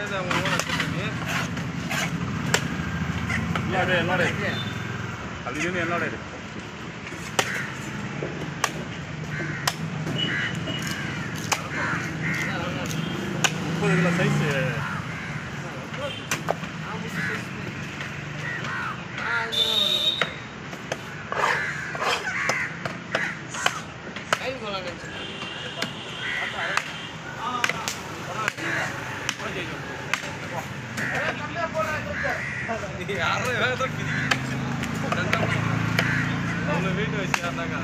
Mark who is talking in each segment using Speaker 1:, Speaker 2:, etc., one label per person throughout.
Speaker 1: இதை அவங்க ஓட பண்ணி
Speaker 2: என்னோட என்னோட அது இது என்னோட இது முப்பது கிலோ சைஸு
Speaker 1: யாரும் வேகத்தில் கிதிக்கி அவ்வளோ வீட்டு வச்சுருந்தாங்க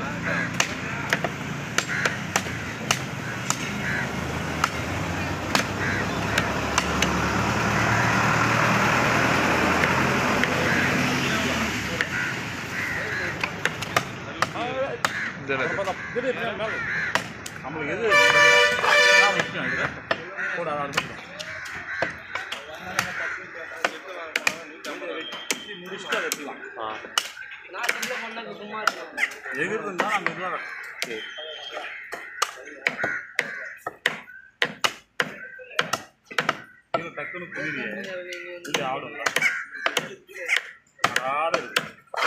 Speaker 2: நம்மளுக்கு எது என்ன முக்கியம் இது கூட அறுத்துக்கலாம் முடிச்சுட்டு அதை எடுத்துக்கலாம் எகிர்ந்து இருந்தால் நம்ம இதுதான் சரி கீழே டக்குன்னு புரியுது இது ஆடும் ஆடு இருக்கு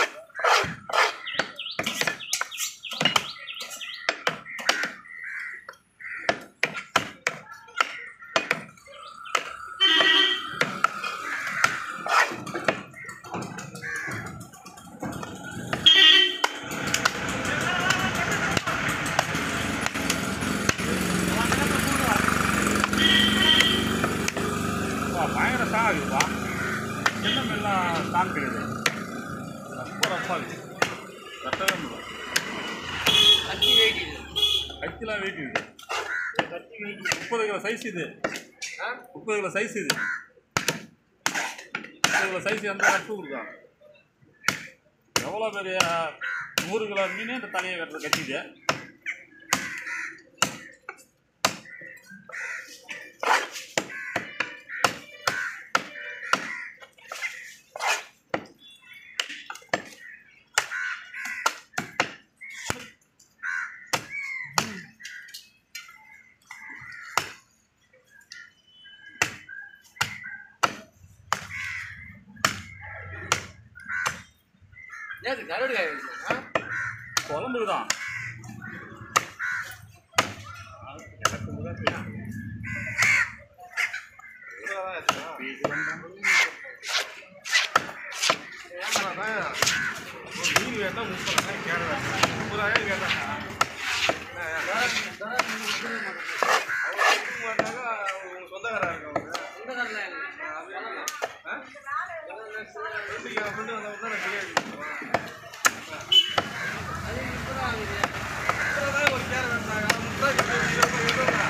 Speaker 2: வா, பயங்கர சாங் இருக்குப்பா சின்ன மெல்லாம் சாங் கிடையாது ரொம்ப ரஃபாக இருக்கு கட்டவே முடியல கத்திலாம் வெயிட் இருக்கு முப்பது கிலோ சைஸ் இது முப்பது கிலோ சைஸ் இது முப்பது கிலோ சைஸ் எந்த கட்டு கொடுக்காங்க எவ்வளோ பெரிய நூறு கிலோ மீன் இந்த தலையை கட்டுறது கட்டிது குழம்புக்கு தான்
Speaker 1: மீன் வேணா முப்பதாயிரம் கேட்குறாங்க முப்பதாயிரம் கேட்டாங்க மாட்டாங்க அவங்க சொந்தக்காரங்க அவங்க ஆ? ரெண்டு கிலோ கொண்டு வந்தவங்க தான் நான் பிரியாணி முப்பதாயிரம் ஒரு கேர் வேண்டாங்க முப்பதாயிரம்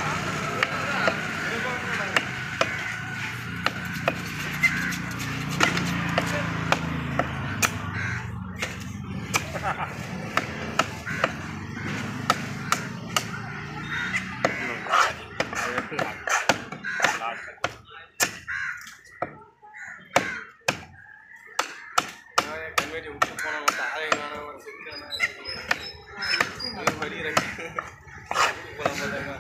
Speaker 2: அதை எடுத்துக்கலாம் லாஸ்ட்
Speaker 1: கன்வேட்டி விட்டு போனவங்க தாயங்கான ஒரு சிக்கான படிக்கிறாங்க போலாம் பார்த்தாங்க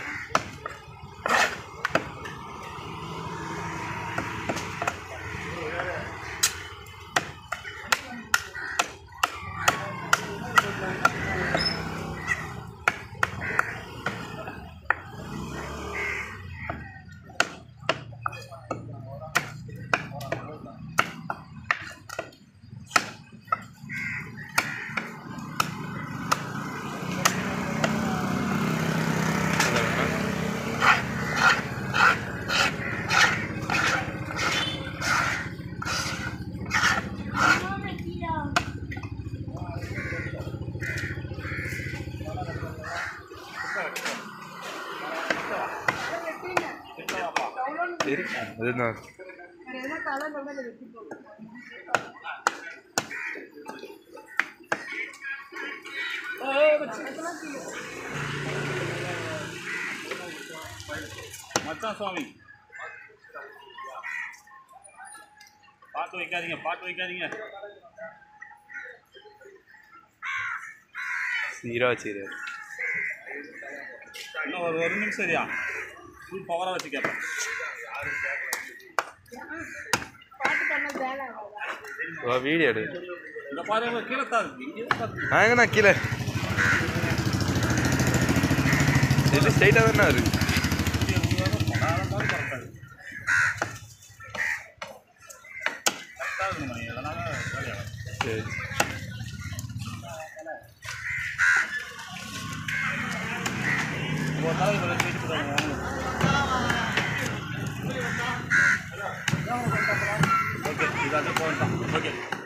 Speaker 3: அதுதான்
Speaker 2: மச்சான் சுவாமி பார்த்து வைக்காதீங்க பார்த்து வைக்காதீங்க
Speaker 3: சீரா வச்சுரு
Speaker 2: இன்னும் ஒரு ஒரு நிமிஷம் சரியா ஃபுல் பவராக வச்சு கேட்பேன்
Speaker 4: பாட்டு பண்ண வேலை ஆகாதா?
Speaker 3: வா வீடியோ எடு
Speaker 2: இந்த பாரு கீழே தான் இருக்கு இங்கே பார்த்து
Speaker 3: நான் எங்கண்ணா கீழே இது ஸ்ட்ரைட்டாக தானே இருக்கு சரி
Speaker 2: ஓகே இதாக போகலாம் ஓகே